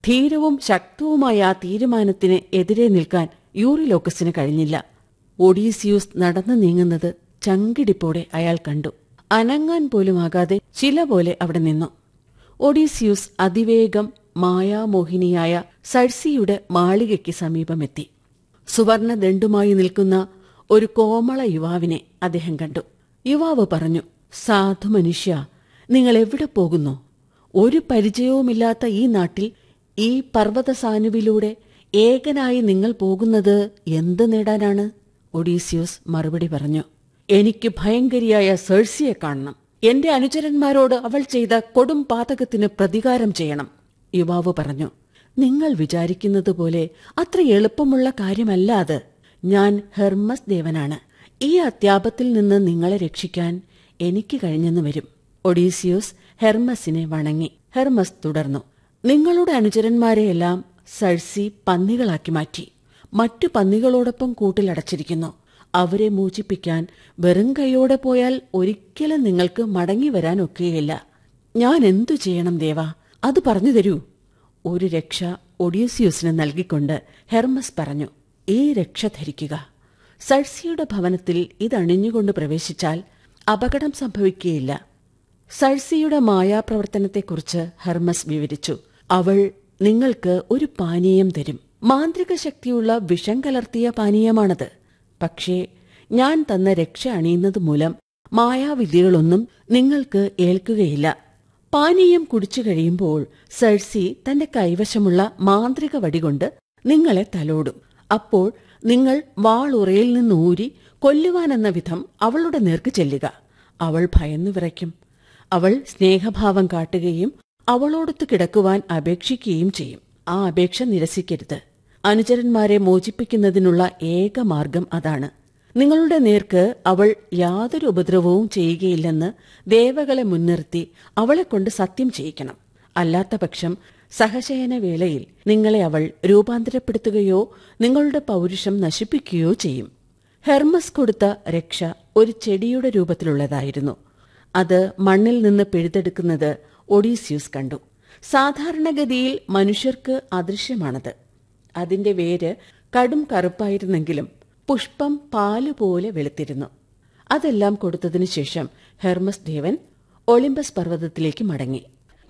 ധീരവും ശക്തവുമായ ആ തീരുമാനത്തിന് എതിരെ നിൽക്കാൻ യൂറിലോക്കസിന് കഴിഞ്ഞില്ല ഒഡീസിയൂസ് നടന്നു നീങ്ങുന്നത് ചങ്കിടിപ്പോടെ അയാൾ കണ്ടു അനങ്ങാൻ പോലുമാകാതെ ശില പോലെ അവിടെ നിന്നു ഒഡീസിയൂസ് അതിവേഗം മായാമോഹിനിയായ സഴ്സിയുടെ മാളികയ്ക്ക് സമീപമെത്തി സുവർണ ദണ്ഡുമായി നിൽക്കുന്ന ഒരു കോമള യുവാവിനെ അദ്ദേഹം കണ്ടു യുവാവ് പറഞ്ഞു സാധു മനുഷ്യ നിങ്ങൾ എവിടെ പോകുന്നു ഒരു പരിചയവുമില്ലാത്ത ഈ നാട്ടിൽ ഈ പർവ്വതസാനുവിലൂടെ ഏകനായി നിങ്ങൾ പോകുന്നത് എന്ത് നേടാനാണ് ഒഡീസിയൂസ് മറുപടി പറഞ്ഞു എനിക്ക് ഭയങ്കരിയായ സെഴ്സിയെ കാണണം എന്റെ അനുചരന്മാരോട് അവൾ ചെയ്ത കൊടും പാതകത്തിന് പ്രതികാരം ചെയ്യണം യുവാവ് പറഞ്ഞു നിങ്ങൾ വിചാരിക്കുന്നത് പോലെ അത്ര എളുപ്പമുള്ള കാര്യമല്ല അത് ഞാൻ ഹെർമസ് ദേവനാണ് ഈ അത്യാപത്തിൽ നിന്ന് നിങ്ങളെ രക്ഷിക്കാൻ എനിക്ക് കഴിഞ്ഞെന്ന് വരും ഒഡീസിയോസ് ഹെർമസിനെ വണങ്ങി ഹെർമസ് തുടർന്നു നിങ്ങളുടെ അനുചരന്മാരെയെല്ലാം സഴ്സി പന്നികളാക്കി മാറ്റി മറ്റു പന്നികളോടൊപ്പം കൂട്ടിലടച്ചിരിക്കുന്നു അവരെ മോചിപ്പിക്കാൻ വെറും കൈയോടെ പോയാൽ ഒരിക്കലും നിങ്ങൾക്ക് മടങ്ങി വരാൻ ഒക്കുകയില്ല ഞാൻ എന്തു ചെയ്യണം ദേവാ അത് പറഞ്ഞു തരൂ ഒരു രക്ഷ ഒഡീസിയൂസിന് നൽകിക്കൊണ്ട് ഹെർമസ് പറഞ്ഞു ഈ രക്ഷ ധരിക്കുക സഴ്സിയുടെ ഭവനത്തിൽ ഇതണിഞ്ഞുകൊണ്ട് പ്രവേശിച്ചാൽ അപകടം സംഭവിക്കുകയില്ല സഴ്സിയുടെ മായാപ്രവർത്തനത്തെക്കുറിച്ച് ഹെർമസ് വിവരിച്ചു അവൾ നിങ്ങൾക്ക് ഒരു പാനീയം തരും മാന്ത്രിക ശക്തിയുള്ള വിഷം കലർത്തിയ പാനീയമാണത് പക്ഷേ ഞാൻ തന്ന രക്ഷ അണിയുന്നത് മൂലം മായാവിദ്യകളൊന്നും നിങ്ങൾക്ക് ഏൽക്കുകയില്ല പാനീയം കുടിച്ചു കഴിയുമ്പോൾ സഴ്സി തന്റെ കൈവശമുള്ള മാന്ത്രിക വടികൊണ്ട് നിങ്ങളെ തലോടും അപ്പോൾ നിങ്ങൾ വാളുറയിൽ നിന്നൂരി കൊല്ലുവാനെന്ന വിധം അവളുടെ നേർക്ക് ചെല്ലുക അവൾ ഭയന്നു വിറയ്ക്കും അവൾ സ്നേഹഭാവം കാട്ടുകയും അവളോടൊത്ത് കിടക്കുവാൻ അപേക്ഷിക്കുകയും ചെയ്യും ആ അപേക്ഷ നിരസിക്കരുത് അനുചരന്മാരെ മോചിപ്പിക്കുന്നതിനുള്ള ഏക മാർഗം അതാണ് നിങ്ങളുടെ നേർക്ക് അവൾ യാതൊരു ഉപദ്രവവും ചെയ്യുകയില്ലെന്ന് ദേവകളെ മുൻനിർത്തി അവളെക്കൊണ്ട് സത്യം ചെയ്യിക്കണം അല്ലാത്ത പക്ഷം സഹശയന വേളയിൽ നിങ്ങളെ അവൾ രൂപാന്തരപ്പെടുത്തുകയോ നിങ്ങളുടെ പൗരുഷം നശിപ്പിക്കുകയോ ചെയ്യും ഹെർമസ് കൊടുത്ത രക്ഷ ഒരു ചെടിയുടെ രൂപത്തിലുള്ളതായിരുന്നു അത് മണ്ണിൽ നിന്ന് പിഴുതെടുക്കുന്നത് ഒഡീസ്യൂസ് കണ്ടു സാധാരണഗതിയിൽ മനുഷ്യർക്ക് അദൃശ്യമാണത് അതിന്റെ വേര് കടും കറുപ്പായിരുന്നെങ്കിലും പുഷ്പം പാലുപോലെ വെളുത്തിരുന്നു അതെല്ലാം കൊടുത്തതിനു ശേഷം ഹെർമസ് ദേവൻ ഒളിമ്പസ് പർവ്വതത്തിലേക്ക് മടങ്ങി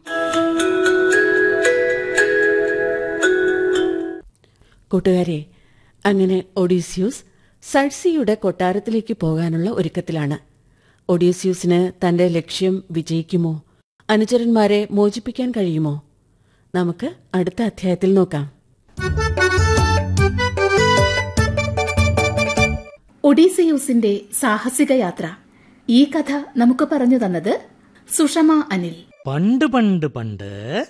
കൂട്ടുകാരെ അങ്ങനെ ഒഡീസ്യൂസ് സഴ്സിയുടെ കൊട്ടാരത്തിലേക്ക് പോകാനുള്ള ഒരുക്കത്തിലാണ് ഒഡീസ്യൂസിന് തന്റെ ലക്ഷ്യം വിജയിക്കുമോ അനുചരന്മാരെ മോചിപ്പിക്കാൻ കഴിയുമോ നമുക്ക് അടുത്ത അധ്യായത്തിൽ നോക്കാം ഒഡീസിയൂസിന്റെ സാഹസിക യാത്ര ഈ കഥ നമുക്ക് പറഞ്ഞു തന്നത് സുഷമ അനിൽ പണ്ട് പണ്ട് പണ്ട്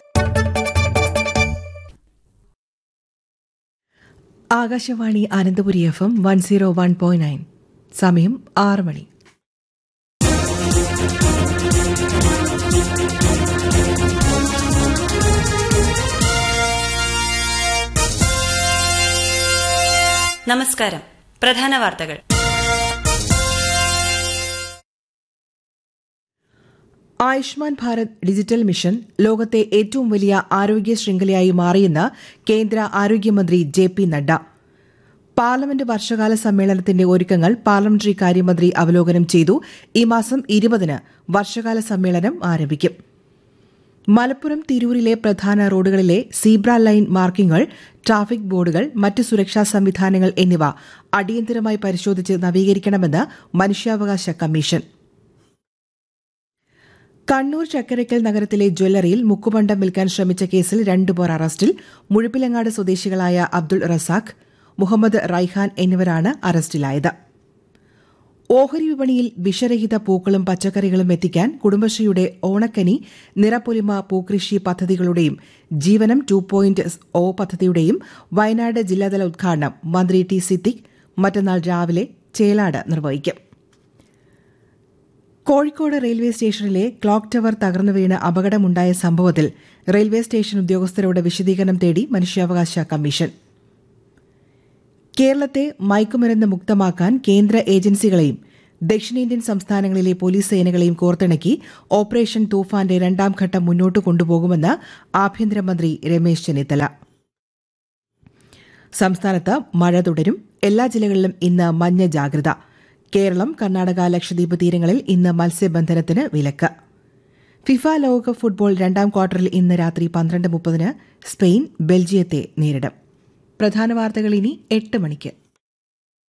Akashvani Ananthapuri F M one zero one point nine സമയം ആറ് മണി നമസ്കാരം പ്രധാന വാർത്തകൾ ആയുഷ്മാൻ ഭാരത് ഡിജിറ്റൽ മിഷൻ ലോകത്തെ ഏറ്റവും വലിയ ആരോഗ്യ ശൃംഖലയായി മാറിയെന്ന് കേന്ദ്ര ആരോഗ്യമന്ത്രി ജെ പി നഡ്ഡ പാർലമെന്റ് വർഷകാല സമ്മേളനത്തിന്റെ ഒരുക്കങ്ങൾ പാർലമെന്ററി കാര്യമന്ത്രി അവലോകനം ചെയ്തു ഈ മാസം ഇരുപതിന് വർഷകാല സമ്മേളനം ആരംഭിക്കും മലപ്പുറം തിരൂരിലെ പ്രധാന റോഡുകളിലെ സീബ്ര ലൈൻ മാർക്കിംഗുകൾ ട്രാഫിക് ബോർഡുകൾ മറ്റ് സുരക്ഷാ സംവിധാനങ്ങൾ എന്നിവ അടിയന്തരമായി പരിശോധിച്ച് നവീകരിക്കണമെന്ന് മനുഷ്യാവകാശ കമ്മീഷൻ കണ്ണൂർ ചക്കരക്കൽ നഗരത്തിലെ ജ്വല്ലറിയിൽ മുക്കുപണ്ടം വിൽക്കാൻ ശ്രമിച്ച കേസിൽ രണ്ടുപേർ അറസ്റ്റിൽ മുഴുപ്പിലങ്ങാട് സ്വദേശികളായ അബ്ദുൾ റസാഖ് മുഹമ്മദ് റൈഹാൻ എന്നിവരാണ് അറസ്റ്റിലായത് ഓഹരി വിപണിയിൽ വിഷരഹിത പൂക്കളും പച്ചക്കറികളും എത്തിക്കാൻ കുടുംബശ്രീയുടെ ഓണക്കനി നിറപ്പൊലിമ പൂക്കൃഷി പദ്ധതികളുടെയും ജീവനം ടു പോയിന്റ് ഒ പദ്ധതിയുടെയും വയനാട് ജില്ലാതല ഉദ്ഘാടനം മന്ത്രി ടി സിദ്ദിഖ് മറ്റന്നാൾ രാവിലെ ചേലാട് നിർവഹിക്കും കോഴിക്കോട് റെയിൽവേ സ്റ്റേഷനിലെ ക്ലോക്ക് ടവർ തകർന്നു വീണ് അപകടമുണ്ടായ സംഭവത്തിൽ റെയിൽവേ സ്റ്റേഷൻ ഉദ്യോഗസ്ഥരോട് വിശദീകരണം തേടി മനുഷ്യാവകാശ കമ്മീഷൻ കേരളത്തെ മയക്കുമരുന്ന് മുക്തമാക്കാൻ കേന്ദ്ര ഏജൻസികളെയും ദക്ഷിണേന്ത്യൻ സംസ്ഥാനങ്ങളിലെ പോലീസ് സേനകളെയും കോർത്തിണക്കി ഓപ്പറേഷൻ തൂഫാന്റെ രണ്ടാം ഘട്ടം മുന്നോട്ട് കൊണ്ടുപോകുമെന്ന് ആഭ്യന്തരമന്ത്രി രമേശ് ചെന്നിത്തല സംസ്ഥാനത്ത് മഴ തുടരും എല്ലാ ജില്ലകളിലും ഇന്ന് മഞ്ഞ ജാഗ്രത കേരളം കർണാടക ലക്ഷദ്വീപ് തീരങ്ങളിൽ ഇന്ന് മത്സ്യബന്ധനത്തിന് വിലക്ക് ഫിഫ ലോകകപ്പ് ഫുട്ബോൾ രണ്ടാം ക്വാർട്ടറിൽ ഇന്ന് രാത്രി പന്ത്രണ്ട് മുപ്പതിന് സ്പെയിൻ ബെൽജിയത്തെ നേരിടും പ്രധാന വാർത്തകൾ ഇനി എട്ട് മണിക്ക്